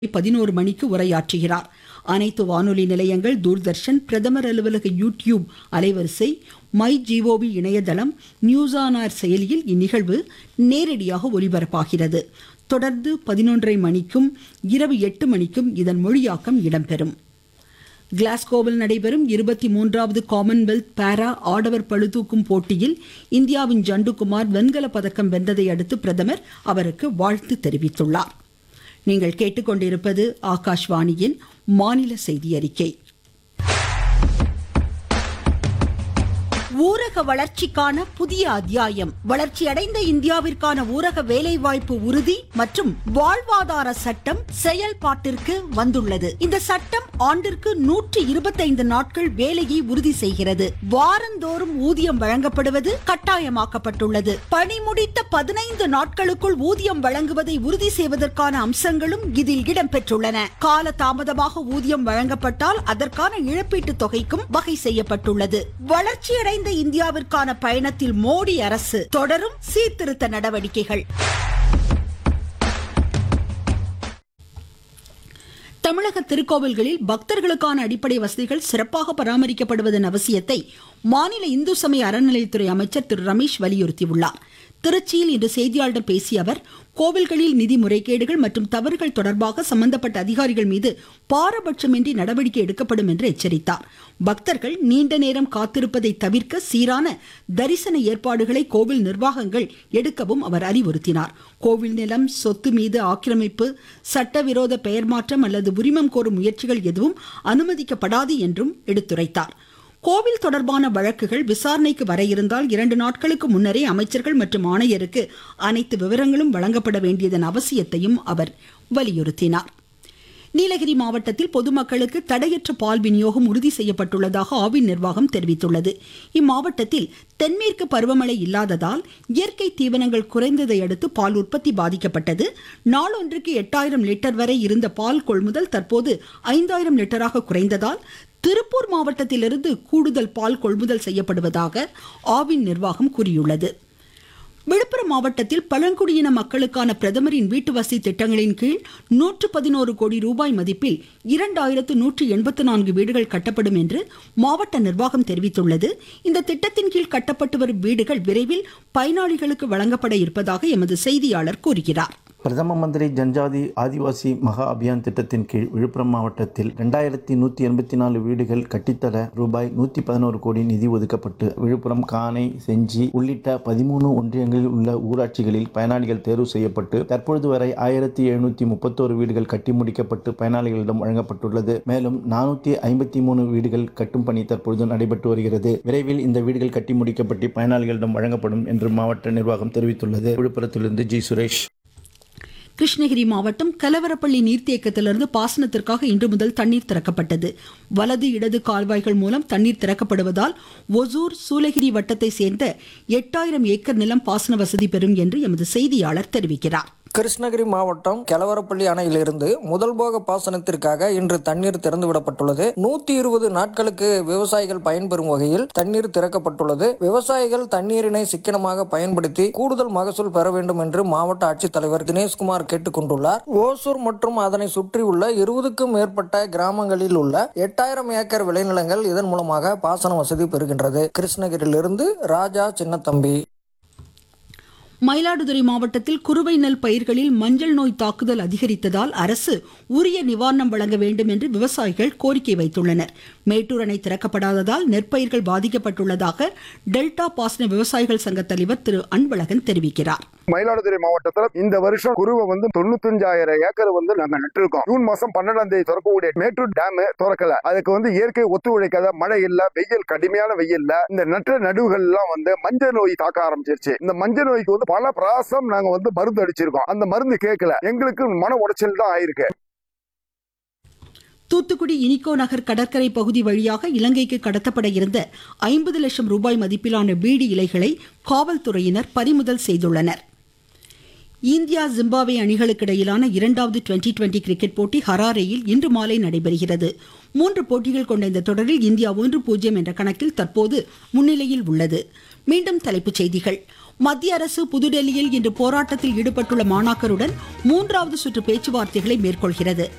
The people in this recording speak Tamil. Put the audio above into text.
பதினோரு மணிக்கு உரையாற்றுகிறார் அனைத்து வானொலி நிலையங்கள் தூர்தர்ஷன் பிரதமர் அலுவலக யூடியூப் அலைவரிசை மை ஜிஓவி இணையதளம் நியூஸ் ஆன் ஏர் செயலியில் இந்நிகழ்வு நேரடியாக ஒலிபரப்பாகிறது தொடர்ந்து பதினொன்றரை மணிக்கும் இரவு எட்டு மணிக்கும் இதன் மொழியாக்கம் இடம்பெறும் கிளாஸ்கோவில் நடைபெறும் இருபத்தி மூன்றாவது காமன்வெல்த் பாரா ஆடவர் பளுதூக்கும் போட்டியில் இந்தியாவின் ஜண்டுகுமார் வெண்கலப் பதக்கம் வென்றதை அடுத்து பிரதமர் அவருக்கு வாழ்த்து தெரிவித்துள்ளார் நீங்கள் கேட்டுக்கொண்டிருப்பது ஆகாஷ்வாணியின் மாநில செய்தி அறிக்கை ஊரக வளர்ச்சிக்கான புதிய அத்தியாயம் வளர்ச்சியடைந்த இந்தியாவிற்கான ஊரக வேலைவாய்ப்பு உறுதி மற்றும் வாழ்வாதார சட்டம் செயல்பாட்டிற்கு வந்துள்ளது இந்த சட்டம் ஆண்டிற்கு நூற்றி இருபத்தைந்து நாட்கள் வேலையை உறுதி செய்கிறது வாரந்தோறும் ஊதியம் வழங்கப்படுவது கட்டாயமாக்கப்பட்டுள்ளது பணி முடித்த பதினைந்து நாட்களுக்குள் ஊதியம் வழங்குவதை உறுதி செய்வதற்கான அம்சங்களும் இதில் இடம்பெற்றுள்ளன கால தாமதமாக ஊதியம் வழங்கப்பட்டால் அதற்கான இழப்பீட்டுத் தொகைக்கும் வகை செய்யப்பட்டுள்ளது வளர்ச்சியடைந்த இந்தியாவிற்கான பயணத்தில் மோடி அரசு தொடரும் சீர்திருத்த நடவடிக்கைகள் தமிழக திருக்கோவில்களில் பக்தர்களுக்கான அடிப்படை வசதிகள் சிறப்பாக பராமரிக்கப்படுவதன் அவசியத்தை மாநில இந்து சமய அறநிலையத்துறை அமைச்சர் திரு ரமேஷ் வலியுறுத்தியுள்ளார் திருச்சியில் இன்று செய்தியாளர்களிடம் பேசிய அவர் கோவில்களில் நிதி முறைகேடுகள் மற்றும் தவறுகள் தொடர்பாக சம்பந்தப்பட்ட அதிகாரிகள் மீது பாரபட்சமின்றி நடவடிக்கை எடுக்கப்படும் என்று எச்சரித்தார் பக்தர்கள் நீண்ட நேரம் காத்திருப்பதை தவிர்க்க சீரான தரிசன ஏற்பாடுகளை கோவில் நிர்வாகங்கள் எடுக்கவும் அவர் அறிவுறுத்தினார் கோவில் நிலம் சொத்து மீது ஆக்கிரமிப்பு சட்டவிரோத பெயர் மாற்றம் அல்லது உரிமம் கோரும் முயற்சிகள் எதுவும் அனுமதிக்கப்படாது என்றும் எடுத்துரைத்தார் கோவில் தொடர்பான வழக்குகள் விசாரணைக்கு வர இருந்தால் இரண்டு நாட்களுக்கு முன்னரே அமைச்சர்கள் மற்றும் ஆணையருக்கு அனைத்து விவரங்களும் வழங்கப்பட வேண்டியதன் அவசியத்தையும் அவர் வலியுறுத்தினார் நீலகிரி மாவட்டத்தில் பொதுமக்களுக்கு தடையற்ற பால் விநியோகம் உறுதி செய்யப்பட்டுள்ளதாக ஆவின் நிர்வாகம் தெரிவித்துள்ளது இம்மாவட்டத்தில் தென்மேற்கு பருவமழை இல்லாததால் இயற்கை தீவனங்கள் குறைந்ததை அடுத்து பால் உற்பத்தி பாதிக்கப்பட்டது நாளொன்றுக்கு எட்டாயிரம் லிட்டர் வரை இருந்த பால் கொள்முதல் தற்போது ஐந்தாயிரம் லிட்டராக குறைந்ததால் திருப்பூர் மாவட்டத்திலிருந்து கூடுதல் பால் கொள்முதல் செய்யப்படுவதாக ஆவின் நிர்வாகம் கூறியுள்ளது விழுப்புரம் மாவட்டத்தில் பழங்குடியின மக்களுக்கான பிரதமரின் வீட்டு வசதி திட்டங்களின் கீழ் நூற்று பதினோரு கோடி ரூபாய் மதிப்பில் இரண்டாயிரத்து நூற்றி எண்பத்து நான்கு வீடுகள் கட்டப்படும் என்று மாவட்ட நிர்வாகம் தெரிவித்துள்ளது இந்த திட்டத்தின் கீழ் கட்டப்பட்டு வரும் வீடுகள் விரைவில் பயனாளிகளுக்கு வழங்கப்பட இருப்பதாக எமது செய்தியாளர் கூறுகிறார் பிரதம மந்திரி ஜன்ஜாதி ஆதிவாசி மகா அபியான் திட்டத்தின் கீழ் விழுப்புரம் மாவட்டத்தில் ரெண்டாயிரத்தி நூற்றி எண்பத்தி நாலு வீடுகள் கட்டித்தர ரூபாய் நூற்றி பதினோரு கோடி நிதி ஒதுக்கப்பட்டு விழுப்புரம் கானை செஞ்சி உள்ளிட்ட பதிமூணு ஒன்றியங்களில் உள்ள ஊராட்சிகளில் பயனாளிகள் தேர்வு செய்யப்பட்டு தற்பொழுது வரை ஆயிரத்தி எழுநூற்றி முப்பத்தோரு வீடுகள் கட்டி முடிக்கப்பட்டு பயனாளிகளிடம் வழங்கப்பட்டுள்ளது மேலும் நானூற்றி ஐம்பத்தி மூணு வீடுகள் கட்டும் பணி தற்பொழுது நடைபெற்று வருகிறது விரைவில் இந்த வீடுகள் கட்டி முடிக்கப்பட்டு பயனாளிகளிடம் வழங்கப்படும் என்று மாவட்ட நிர்வாகம் தெரிவித்துள்ளது விழுப்புரத்திலிருந்து ஜி சுரேஷ் கிருஷ்ணகிரி மாவட்டம் கலவரப்பள்ளி நீர்த்தேக்கத்திலிருந்து பாசனத்திற்காக இன்று முதல் தண்ணீர் திறக்கப்பட்டது வலது இடது கால்வாய்கள் மூலம் தண்ணீர் திறக்கப்படுவதால் ஒசூர் சூலகிரி வட்டத்தை சேர்ந்த எட்டாயிரம் ஏக்கர் நிலம் பாசன வசதி பெறும் என்று எமது செய்தியாளர் தெரிவிக்கிறார் கிருஷ்ணகிரி மாவட்டம் கெலவரப்பள்ளி அணையிலிருந்து முதல் போக பாசனத்திற்காக இன்று தண்ணீர் திறந்து விடப்பட்டுள்ளது நூத்தி இருபது நாட்களுக்கு விவசாயிகள் பயன்பெறும் வகையில் தண்ணீர் திறக்கப்பட்டுள்ளது விவசாயிகள் தண்ணீரினை சிக்கனமாக பயன்படுத்தி கூடுதல் மகசூல் பெற வேண்டும் என்று மாவட்ட ஆட்சித்தலைவர் தினேஷ்குமார் கேட்டுக்கொண்டுள்ளார் ஓசூர் மற்றும் அதனை சுற்றியுள்ள இருபதுக்கும் மேற்பட்ட கிராமங்களில் உள்ள எட்டாயிரம் ஏக்கர் விளைநிலங்கள் இதன் மூலமாக பாசன வசதி பெறுகின்றது கிருஷ்ணகிரியிலிருந்து ராஜா சின்னத்தம்பி மயிலாடுதுறை மாவட்டத்தில் குறுவை நெல் பயிர்களில் மஞ்சள் நோய் தாக்குதல் அதிகரித்ததால் அரசு உரிய நிவாரணம் வழங்க வேண்டும் என்று விவசாயிகள் கோரிக்கை வைத்துள்ளனர் மேட்டூர் அணை திறக்கப்படாததால் நெற்பயிர்கள் பாதிக்கப்பட்டுள்ளதாக டெல்டா பாசன விவசாயிகள் சங்க தலைவர் திரு அன்பழகன் தெரிவிக்கிறார் மயிலாடுதுறை மாவட்டத்துல இந்த வருஷம் குருவை வந்து தொண்ணூத்தஞ்சாயிரம் ஏக்கர் வந்து நாங்க நட்டிருக்கோம் ஜூன் மாசம் பன்னெண்டாம் தேதி திறக்கக்கூடிய மேட்டூர் டேம் திறக்கல அதுக்கு வந்து இயற்கை ஒத்துழைக்காத மழை இல்ல வெயில் கடுமையான வெயில்ல இந்த நட்ட நடுவுகள் எல்லாம் வந்து மஞ்சள் நோய் தாக்க ஆரம்பிச்சிருச்சு இந்த மஞ்சள் நோய்க்கு வந்து பல பிராசம் நாங்க வந்து மருந்து அடிச்சிருக்கோம் அந்த மருந்து கேட்கல எங்களுக்கு மன உடைச்சல் தான் ஆயிருக்கு தூத்துக்குடி இனிகோ நகர் கடற்கரை பகுதி வழியாக இலங்கைக்கு கடத்தப்பட இருந்த ஐம்பது லட்சம் ரூபாய் மதிப்பிலான பீடி இலைகளை காவல்துறையினர் பறிமுதல் செய்துள்ளனர் இந்தியா ஜிம்பாப்வே அணிகளுக்கு இடையிலான இரண்டாவது டுவெண்டி டுவெண்டி கிரிக்கெட் போட்டி ஹராரேயில் இன்று மாலை நடைபெறுகிறது மூன்று போட்டிகள் கொண்ட இந்த தொடரில் இந்தியா ஒன்று பூஜ்ஜியம் என்ற கணக்கில் தற்போது முன்னிலையில் உள்ளது மீண்டும் தலைப்புச் செய்திகள் மத்திய அரசு புதுடெல்லியில் இன்று போராட்டத்தில் ஈடுபட்டுள்ள மாணாக்கருடன் மூன்றாவது சுற்று பேச்சுவார்த்தைகளை மேற்கொள்கிறது